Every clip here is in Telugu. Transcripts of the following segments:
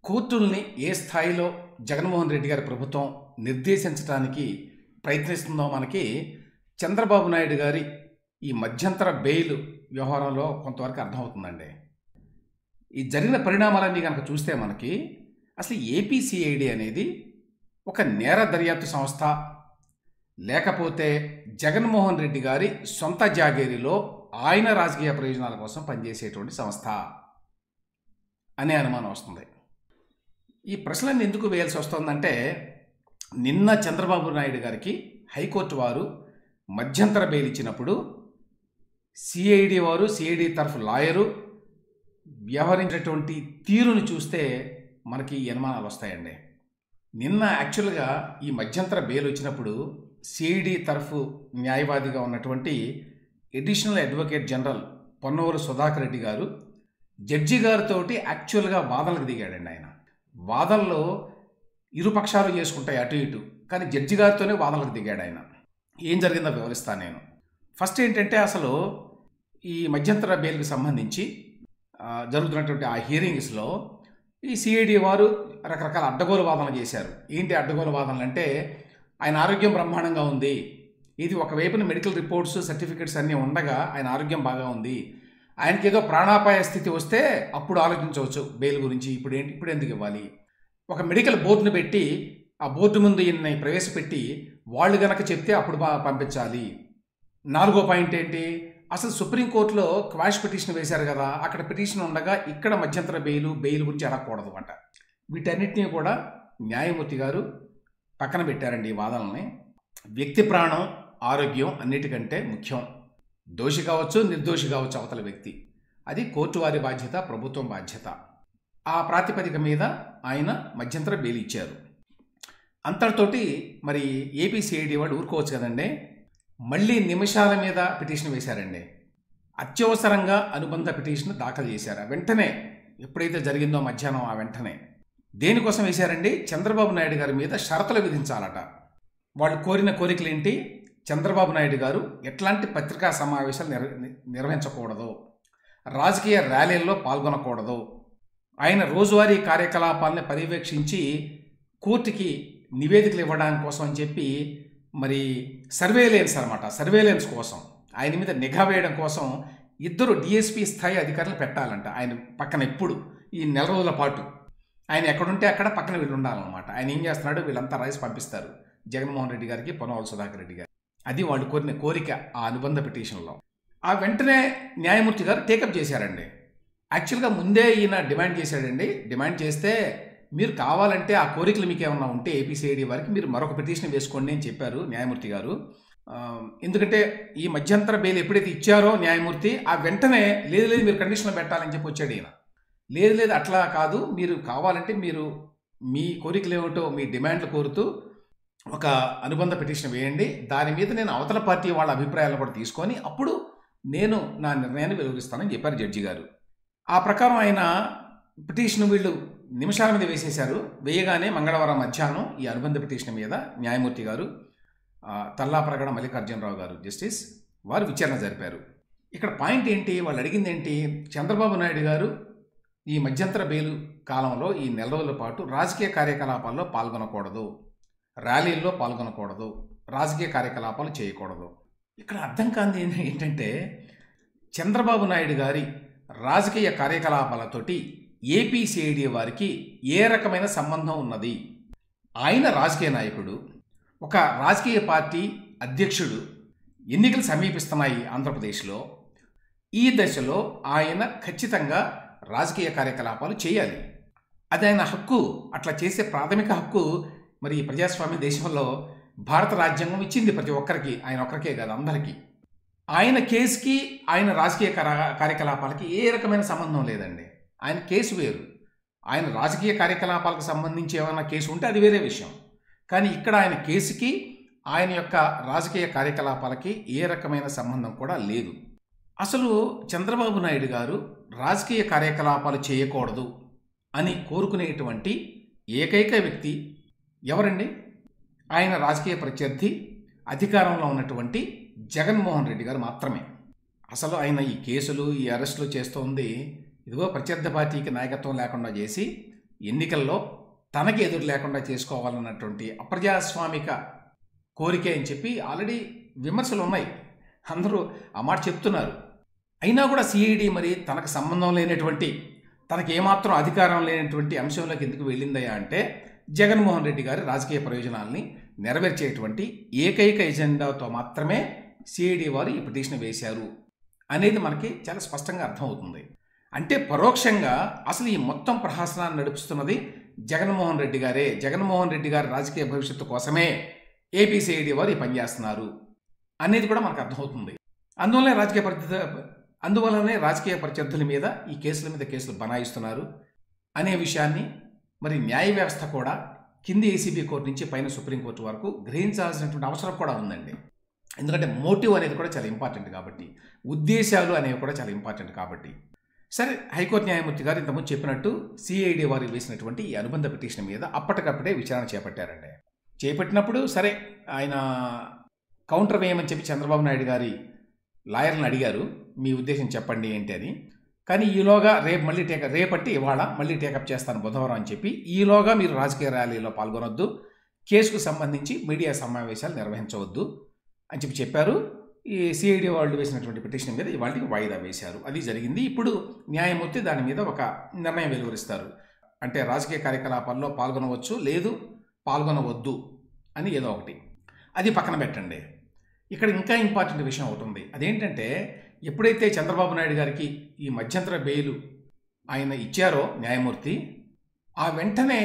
కోర్టుల్ని ఏ స్థాయిలో జగన్మోహన్ రెడ్డి గారి ప్రభుత్వం నిర్దేశించడానికి ప్రయత్నిస్తుందో మనకి చంద్రబాబు నాయుడు గారి ఈ మధ్యంతర బెయిల్ వ్యవహారంలో కొంతవరకు అర్థమవుతుందండి ఈ జరిగిన పరిణామాలన్నీ కనుక చూస్తే మనకి అసలు ఏపీసీఐడి అనేది ఒక నేర దర్యాప్తు సంస్థ లేకపోతే జగన్మోహన్ రెడ్డి గారి సొంత జాగీరిలో ఆయన రాజకీయ ప్రయోజనాల కోసం పనిచేసేటువంటి సంస్థ అనే అనుమానం వస్తుంది ఈ ప్రశ్నలను ఎందుకు వేయాల్సి వస్తుందంటే నిన్న చంద్రబాబు నాయుడు గారికి హైకోర్టు వారు మధ్యంతర బెయిల్ ఇచ్చినప్పుడు సిఐడి వారు సిఐడి తరఫు లాయరు వ్యవహరించినటువంటి తీరును చూస్తే మనకి ఈ అనుమానాలు వస్తాయండి నిన్న యాక్చువల్గా ఈ మధ్యంతర బెయిల్ వచ్చినప్పుడు సిఐడి తరఫు న్యాయవాదిగా ఉన్నటువంటి additional advocate general Ponnavuru Sudhakar Reddy garu judge గారితో యాక్చువల్గా వాదనలకు దిగాడండి ఆయన వాదనలో ఇరు పక్షాలు చేసుకుంటాయి అటు ఇటు కానీ జడ్జి గారితోనే వాదనలకు దిగాడు ఆయన ఏం జరిగిందో వివరిస్తాను నేను ఫస్ట్ ఏంటంటే అసలు ఈ మధ్యంతర బెయిల్కి సంబంధించి ఆ, జరుగుతున్నటువంటి ఆ హీరింగ్స్లో ఈ సిఐడి వారు రకరకాల అడ్డగోలు వాదనలు చేశారు ఏంటి అడ్డగోలు వాదనలు అంటే ఆయన ఆరోగ్యం బ్రహ్మాండంగా ఉంది ఇది ఒకవైపున మెడికల్ రిపోర్ట్స్ సర్టిఫికెట్స్ అన్నీ ఉండగా ఆయన ఆరోగ్యం బాగా ఉంది ఆయనకి ఏదో ప్రాణాపాయ స్థితి వస్తే అప్పుడు ఆలోచించవచ్చు బెయిల్ గురించి ఇప్పుడు ఏంటి ఇప్పుడు ఎందుకు ఇవ్వాలి ఒక మెడికల్ బోర్డును పెట్టి ఆ బోర్డు ముందు ఈయన్ని ప్రవేశపెట్టి వాళ్ళు గనక చెప్తే అప్పుడు ప- పంపించాలి నాలుగో పాయింట్ ఏంటి అసలు సుప్రీంకోర్టులో క్వాష్ పిటిషన్ వేశారు కదా అక్కడ పిటిషన్ ఉండగా ఇక్కడ మధ్యంతర బెయిల్ బెయిల్ గురించి అడగకూడదు అంట వీటన్నిటినీ కూడా న్యాయమూర్తి గారు పక్కన పెట్టారండి ఈ వాదనల్ని వ్యక్తి ప్రాణం ఆరోగ్యం అన్నిటికంటే ముఖ్యం దోషి కావచ్చు నిర్దోషి కావచ్చు అవతల వ్యక్తి అది కోర్టు వారి బాధ్యత ప్రభుత్వం బాధ్యత ఆ ప్రాతిపదిక మీద ఆయన మధ్యంతర బెయిల్ ఇచ్చారు అంతటితోటి మరి ఏపీసీఐడి వాడు ఊరుకోవచ్చు కదండి మళ్ళీ నిమిషాల మీద పిటిషన్ వేశారండి అత్యవసరంగా అనుబంధ పిటిషన్ దాఖలు చేశారు ఆ వెంటనే ఎప్పుడైతే జరిగిందో మధ్యాహ్నం ఆ వెంటనే దేనికోసం వేశారండి చంద్రబాబు నాయుడు గారి మీద షరతులు విధించాలట వాళ్ళు కోరిన కోరికలు ఏంటి చంద్రబాబు నాయుడు గారు ఎట్లాంటి పత్రికా సమావేశాలు నిర్ నిర్వహించకూడదు రాజకీయ ర్యాలీల్లో పాల్గొనకూడదు ఆయన రోజువారీ కార్యకలాపాలను పర్యవేక్షించి కోర్టుకి నివేదికలు ఇవ్వడానికి కోసం అని చెప్పి మరి సర్వేలెన్స్ అనమాట సర్వేలెన్స్ కోసం ఆయన మీద నిఘా వేయడం కోసం ఇద్దరు డిఎస్పీ స్థాయి అధికారులు పెట్టాలంట ఆయన పక్కన ఎప్పుడు ఈ నెల రోజుల పాటు ఆయన ఎక్కడుంటే అక్కడ పక్కన వీళ్ళు ఉండాలన్నమాట ఆయన ఏం చేస్తున్నాడు వీళ్ళంతా రైస్ పంపిస్తారు జగన్మోహన్ రెడ్డి గారికి పొన్నవాళ్ళ సుధాకర్ రెడ్డి గారు అది వాళ్ళు కోరిన కోరిక ఆ అనుబంధ పిటిషన్లో ఆ వెంటనే న్యాయమూర్తి గారు టేకప్ చేశారండి యాక్చువల్గా ముందే ఈయన డిమాండ్ చేశాడండి డిమాండ్ చేస్తే మీరు కావాలంటే ఆ కోరికలు మీకు ఏమన్నా ఉంటే ఏపీసీఐడి వారికి మీరు మరొక పిటిషన్ వేసుకోండి అని చెప్పారు న్యాయమూర్తి గారు ఆ, ఎందుకంటే ఈ మధ్యంతర బెయిల్ ఎప్పుడైతే ఇచ్చారో న్యాయమూర్తి ఆ వెంటనే లేదు లేదు మీరు కండిషన్లో పెట్టాలని చెప్పి వచ్చాడు ఈయన లేదు లేదు అట్లా కాదు మీరు కావాలంటే మీరు మీ కోరికలు ఏమిటో మీ డిమాండ్లు కోరుతూ ఒక అనుబంధ పిటిషన్ వేయండి దాని మీద నేను అవతల పార్టీ వాళ్ళ అభిప్రాయాలను కూడా తీసుకొని అప్పుడు నేను నా నిర్ణయాన్ని వెలువరిస్తానని చెప్పారు జడ్జి గారు ఆ ప్రకారం ఆయన పిటిషన్ వీళ్ళు నిమిషాల మీద వేసేశారు వేయగానే మంగళవారం మధ్యాహ్నం ఈ అనుబంధ పిటిషన్ మీద న్యాయమూర్తి గారు ఆ, తల్లాప్రగడ మల్లికార్జునరావు గారు జస్టిస్ వారు విచారణ జరిపారు ఇక్కడ పాయింట్ ఏంటి వాళ్ళు అడిగింది ఏంటి చంద్రబాబు నాయుడు గారు ఈ మధ్యంతర బెయిలు కాలంలో ఈ నెల రోజుల పాటు రాజకీయ కార్యకలాపాల్లో పాల్గొనకూడదు ర్యాలీల్లో పాల్గొనకూడదు రాజకీయ కార్యకలాపాలు చేయకూడదు ఇక్కడ అర్థం కాంది ఏంటంటే చంద్రబాబు నాయుడు గారి రాజకీయ కార్యకలాపాలతోటి ఏపీసీఐడి వారికి ఏ రకమైన సంబంధం ఉన్నది ఆయన రాజకీయ నాయకుడు ఒక రాజకీయ పార్టీ అధ్యక్షుడు ఎన్నికలు సమీపిస్తున్నాయి ఆంధ్రప్రదేశ్లో ఈ దశలో ఆయన ఖచ్చితంగా రాజకీయ కార్యకలాపాలు చేయాలి అది ఆయన హక్కు అట్లా చేసే ప్రాథమిక హక్కు మరి ఈ ప్రజాస్వామ్య దేశంలో భారత రాజ్యాంగం ఇచ్చింది ప్రతి ఒక్కరికి ఆయన ఒక్కరికే కాదు అందరికీ ఆయన కేసుకి ఆయన రాజకీయ కరా- కార్యకలాపాలకి ఏ రకమైన సంబంధం లేదండి ఆయన కేసు వేరు ఆయన రాజకీయ కార్యకలాపాలకు సంబంధించి ఏమైనా కేసు ఉంటే అది వేరే విషయం కానీ ఇక్కడ ఆయన కేసుకి ఆయన యొక్క రాజకీయ కార్యకలాపాలకి ఏ రకమైన సంబంధం కూడా లేదు అసలు చంద్రబాబు నాయుడు గారు రాజకీయ కార్యకలాపాలు చేయకూడదు అని కోరుకునేటువంటి ఏకైక వ్యక్తి ఎవరండి ఆయన రాజకీయ ప్రత్యర్థి అధికారంలో ఉన్నటువంటి జగన్మోహన్ రెడ్డి గారు మాత్రమే అసలు ఆయన ఈ కేసులు ఈ అరెస్టులు చేస్తోంది ఇదిగో ప్రత్యర్థి పార్టీకి నాయకత్వం లేకుండా చేసి ఎన్నికల్లో తనకి ఎదురు లేకుండా చేసుకోవాలన్నటువంటి అప్రజాస్వామిక కోరిక అని చెప్పి ఆల్రెడీ విమర్శలు ఉన్నాయి అందరూ ఆ మాట చెప్తున్నారు అయినా కూడా సిఐడి మరి తనకు సంబంధం లేనటువంటి తనకి ఏమాత్రం అధికారం లేనటువంటి అంశంలోకి ఎందుకు వెళ్ళిందయ్యా అంటే జగన్మోహన్ రెడ్డి గారి రాజకీయ ప్రయోజనాల్ని నెరవేర్చేటువంటి ఏకైక ఎజెండాతో మాత్రమే సిఐడి వారు ఈ పిటిషన్ వేశారు అనేది మనకి చాలా స్పష్టంగా అర్థమవుతుంది అంటే పరోక్షంగా అసలు ఈ మొత్తం ప్రహాసనాన్ని నడుపుతున్నది జగన్మోహన్ రెడ్డి గారే జగన్మోహన్ రెడ్డి గారి రాజకీయ భవిష్యత్తు కోసమే ఏపీసీఐడి వారు ఈ పనిచేస్తున్నారు అనేది కూడా మనకు అర్థమవుతుంది అందువల్లనే రాజకీయ పరిస్థితి అందువల్లనే రాజకీయ ప్రత్యర్థుల మీద ఈ కేసుల మీద కేసులు బనాయిస్తున్నారు అనే విషయాన్ని మరి న్యాయ వ్యవస్థ కూడా కింది ఏసీబీ కోర్టు నుంచి పైన సుప్రీంకోర్టు వరకు గ్రహించాల్సినటువంటి అవసరం కూడా ఉందండి ఎందుకంటే మోటివ్ అనేది కూడా చాలా ఇంపార్టెంట్ కాబట్టి ఉద్దేశాలు అనేవి కూడా చాలా ఇంపార్టెంట్ కాబట్టి సరే హైకోర్టు న్యాయమూర్తి గారు ఇంతకుముందు చెప్పినట్టు సిఐడి వారు వేసినటువంటి ఈ అనుబంధ పిటిషన్ మీద అప్పటికప్పుడే విచారణ చేపట్టారండి చేపట్టినప్పుడు సరే ఆయన కౌంటర్ వేయమని చెప్పి చంద్రబాబు నాయుడు గారి లాయర్లను అడిగారు మీ ఉద్దేశం చెప్పండి ఏంటి అని కానీ ఈలోగా రేపు మళ్ళీ టేకప్ రేపట్టి ఇవాళ మళ్ళీ టేకప్ చేస్తాను బుధవారం అని చెప్పి ఈలోగా మీరు రాజకీయ ర్యాలీలో పాల్గొనొద్దు కేసుకు సంబంధించి మీడియా సమావేశాలు నిర్వహించవద్దు అని చెప్పి చెప్పారు ఈ సిఐడి వాళ్ళు వేసినటువంటి పిటిషన్ మీద ఇవాళకి వాయిదా వేశారు అది జరిగింది ఇప్పుడు న్యాయమూర్తి దాని మీద ఒక నిర్ణయం వెలువరిస్తారు అంటే రాజకీయ కార్యకలాపాల్లో పాల్గొనవచ్చు లేదు పాల్గొనవద్దు అని ఏదో ఒకటి అది పక్కన పెట్టండి ఇక్కడ ఇంకా ఇంపార్టెంట్ విషయం ఒకటి ఉంది అదేంటంటే ఎప్పుడైతే చంద్రబాబు నాయుడు గారికి ఈ మధ్యంతర బెయిల్ ఆయన ఇచ్చారో న్యాయమూర్తి ఆ వెంటనే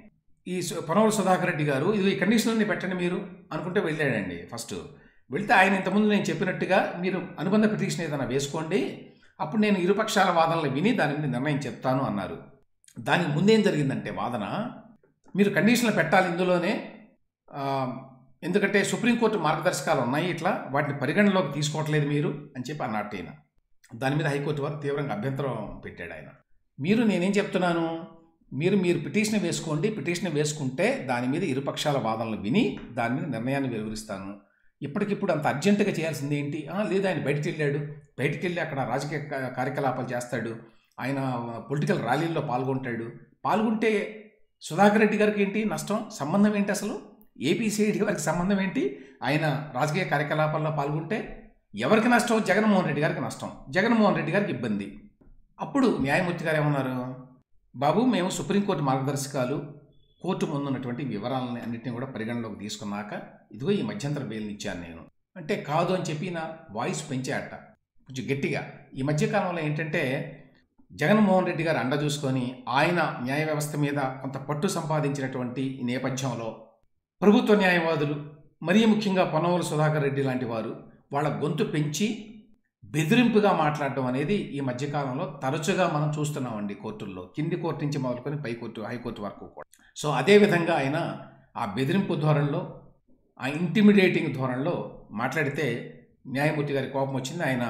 ఈ సు- పొనవల సుధాకర్ రెడ్డి గారు ఇది ఈ కండిషన్లని పెట్టండి మీరు అనుకుంటే వెళ్ళాడండి ఫస్ట్ వెళ్తే ఆయన ఇంతకుముందు నేను చెప్పినట్టుగా మీరు అనుబంధ పిటిషన్ ఏదైనా వేసుకోండి అప్పుడు నేను ఇరుపక్షాల వాదనలు విని దాని మీద నిర్ణయం చెప్తాను అన్నారు దానికి ముందేం జరిగిందంటే వాదన మీరు కండిషన్లు పెట్టాలి ఇందులోనే ఆ, ఎందుకంటే సుప్రీంకోర్టు మార్గదర్శకాలు ఉన్నాయి ఇట్లా వాటిని పరిగణలోకి తీసుకోవట్లేదు మీరు అని చెప్పి అన్నట్టు ఆయన దాని మీద హైకోర్టు వారు తీవ్రంగా అభ్యంతరం పెట్టాడు ఆయన మీరు నేనేం చెప్తున్నాను మీరు మీరు పిటిషన్ వేసుకోండి పిటిషన్ వేసుకుంటే దాని మీద ఇరుపక్షాల వాదనలు విని దాని మీద నిర్ణయాన్ని వెలువరిస్తాను ఇప్పటికిప్పుడు అంత అర్జెంటుగా చేయాల్సింది ఏంటి "ఆ, లేదు ఆయన బయటికి వెళ్ళాడు బయటికి వెళ్ళి అక్కడ రాజకీయ కా- కార్యకలాపాలు చేస్తాడు ఆయన పొలిటికల్ ర్యాలీల్లో పాల్గొంటాడు పాల్గొంటే సుధాకర్ రెడ్డి గారికి ఏంటి నష్టం సంబంధం ఏంటి అసలు ఏపీసీఐడి గారికి సంబంధం ఏంటి ఆయన రాజకీయ కార్యకలాపాల్లో పాల్గొంటే ఎవరికి నష్టం జగన్మోహన్ రెడ్డి గారికి నష్టం జగన్మోహన్ రెడ్డి గారికి ఇబ్బంది అప్పుడు న్యాయమూర్తి గారు ఏమన్నారు బాబు మేము సుప్రీంకోర్టు మార్గదర్శకాలు కోర్టు ముందున్నటువంటి వివరాలని అన్నింటినీ కూడా పరిగణలోకి తీసుకున్నాక ఇదిగో ఈ మధ్యంతర బెయిల్ని ఇచ్చాను నేను అంటే కాదు అని చెప్పి నా వాయిస్ పెంచాట కొంచెం గట్టిగా ఈ మధ్యకాలంలో ఏంటంటే జగన్మోహన్ రెడ్డి గారు అండ చూసుకొని ఆయన న్యాయ వ్యవస్థ మీద కొంత పట్టు సంపాదించినటువంటి ఈ నేపథ్యంలో ప్రభుత్వ న్యాయవాదులు మరీ ముఖ్యంగా పొన్నవల సుధాకర్ రెడ్డి లాంటి వారు వాళ్ళ గొంతు పెంచి బెదిరింపుగా మాట్లాడడం అనేది ఈ మధ్యకాలంలో తరచుగా మనం చూస్తున్నామండి కోర్టుల్లో కింది కోర్టు నుంచి మొదలుకొని పై కోర్టు హైకోర్టు వరకు కూడా సో అదే విధంగా ఆయన ఆ బెదిరింపు ధోరణిలో ఆ ఇంటిమిడేటింగ్ ధోరణిలో మాట్లాడితే న్యాయమూర్తి గారి కోపం వచ్చింది ఆయన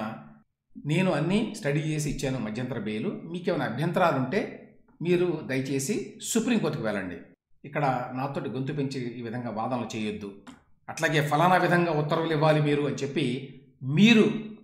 నేను అన్నీ స్టడీ చేసి ఇచ్చాను మధ్యంతర బెయిలు మీకేమైనా అభ్యంతరాలు ఉంటే మీరు దయచేసి సుప్రీంకోర్టుకు వెళ్ళండి ఇక్కడ నాతోటి గొంతు పెంచి ఈ విధంగా వాదనలు చేయొద్దు అట్లాగే ఫలానా విధంగా ఉత్తర్వులు ఇవ్వాలి మీరు అని చెప్పి మీరు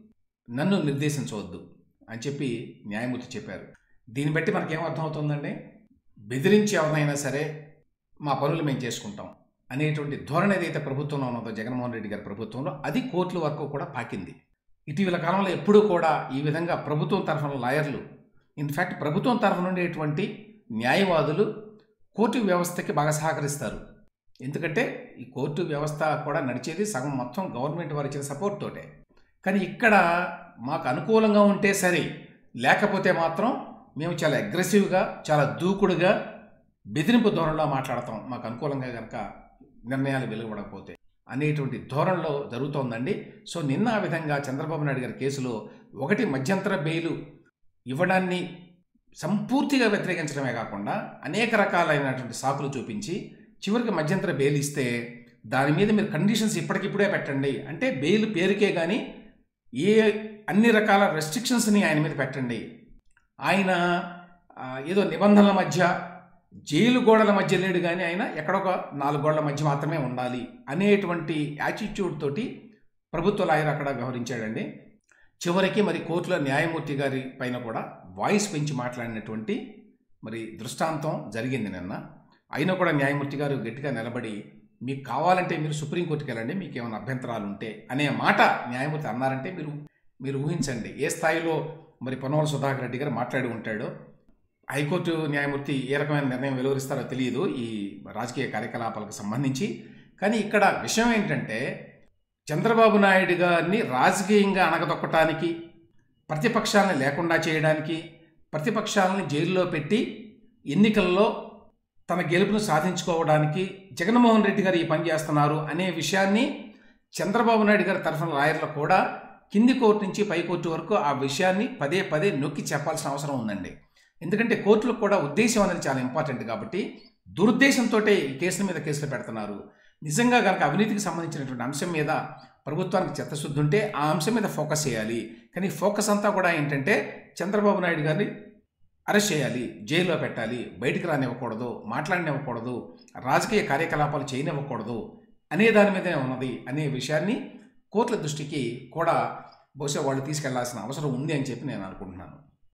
నన్ను నిర్దేశించవద్దు అని చెప్పి న్యాయమూర్తి చెప్పారు దీన్ని బట్టి మనకేం అర్థమవుతుందండి బెదిరించి ఎవరినైనా సరే మా పనులు మేము చేసుకుంటాం అనేటువంటి ధోరణి ఏదైతే ప్రభుత్వంలో ఉన్నదో జగన్మోహన్ రెడ్డి గారి ప్రభుత్వంలో అది కోర్టుల వరకు కూడా పాకింది ఇటీవల కాలంలో ఎప్పుడూ కూడా ఈ విధంగా ప్రభుత్వం తరఫున లాయర్లు ఇన్ఫ్యాక్ట్ ప్రభుత్వం తరఫున ఉండేటువంటి న్యాయవాదులు కోర్టు వ్యవస్థకి బాగా సహకరిస్తారు ఎందుకంటే ఈ కోర్టు వ్యవస్థ కూడా నడిచేది సగం మొత్తం గవర్నమెంట్ వారు ఇచ్చిన సపోర్ట్ తోటే కానీ ఇక్కడ మాకు అనుకూలంగా ఉంటే సరే లేకపోతే మాత్రం మేము చాలా అగ్రెసివ్గా చాలా దూకుడుగా బెదిరింపు ధోరణిలో మాట్లాడతాం మాకు అనుకూలంగా కనుక నిర్ణయాలు వెలువడకపోతే అనేటువంటి ధోరణిలో జరుగుతోందండి సో నిన్న ఆ విధంగా చంద్రబాబు నాయుడు గారి కేసులో ఒకటి మధ్యంతర బెయిలు ఇవ్వడాన్ని సంపూర్తిగా వ్యతిరేకించడమే కాకుండా అనేక రకాలైనటువంటి సాకులు చూపించి చివరికి మధ్యంతర బెయిల్ ఇస్తే దాని మీద మీరు కండిషన్స్ ఇప్పటికిప్పుడే పెట్టండి అంటే బెయిల్ పేరుకే కానీ ఏ అన్ని రకాల రెస్ట్రిక్షన్స్ని ఆయన మీద పెట్టండి ఆయన ఆ, ఏదో నిబంధనల మధ్య జైలు గోడల మధ్య లేడు కానీ ఆయన ఎక్కడొక నాలుగు గోడల మధ్య మాత్రమే ఉండాలి అనేటువంటి యాటిట్యూడ్ తోటి ప్రభుత్వ లాయర్ అక్కడ వ్యవహరించాడండి చివరికి మరి కోర్టులో న్యాయమూర్తి గారి పైన కూడా వాయిస్ పెంచి మాట్లాడినటువంటి మరి దృష్టాంతం జరిగింది నిన్న అయినా కూడా న్యాయమూర్తి గారు గట్టిగా నిలబడి మీకు కావాలంటే మీరు సుప్రీంకోర్టుకి వెళ్ళండి మీకు ఏమైనా అభ్యంతరాలు ఉంటే అనే మాట న్యాయమూర్తి అన్నారంటే మీరు మీరు ఊహించండి ఏ స్థాయిలో మరి పొన్నవల సుధాకర్ రెడ్డి గారు మాట్లాడి ఉంటాడో హైకోర్టు న్యాయమూర్తి ఏ రకమైన నిర్ణయం వెలువరిస్తారో తెలియదు ఈ రాజకీయ కార్యకలాపాలకు సంబంధించి కానీ ఇక్కడ విషయం ఏంటంటే చంద్రబాబు నాయుడు గారిని రాజకీయంగా అణగదొక్కటానికి ప్రతిపక్షాలను లేకుండా చేయడానికి ప్రతిపక్షాలని జైల్లో పెట్టి ఎన్నికల్లో తన గెలుపును సాధించుకోవడానికి జగన్మోహన్ రెడ్డి గారు ఈ పని చేస్తున్నారు అనే విషయాన్ని చంద్రబాబు నాయుడు గారి తరఫున లాయర్లు కూడా కింది కోర్టు నుంచి పై కోర్టు వరకు ఆ విషయాన్ని పదే పదే నొక్కి చెప్పాల్సిన అవసరం ఉందండి ఎందుకంటే కోర్టులకు కూడా ఉద్దేశం అనేది చాలా ఇంపార్టెంట్ కాబట్టి దురుద్దేశంతో ఈ కేసుల మీద కేసులు పెడుతున్నారు నిజంగా కనుక అవినీతికి సంబంధించినటువంటి అంశం మీద ప్రభుత్వానికి చిత్తశుద్ధి ఉంటే ఆ అంశం మీద ఫోకస్ చేయాలి కానీ ఫోకస్ అంతా కూడా ఏంటంటే చంద్రబాబు నాయుడు గారిని అరెస్ట్ చేయాలి జైల్లో పెట్టాలి బయటికి రానివ్వకూడదు మాట్లాడనివ్వకూడదు రాజకీయ కార్యకలాపాలు చేయనివ్వకూడదు అనే దాని మీదనే ఉన్నది అనే విషయాన్ని కోర్టుల దృష్టికి కూడా బహుశా వాళ్ళు తీసుకెళ్లాల్సిన అవసరం ఉంది అని చెప్పి నేను అనుకుంటున్నాను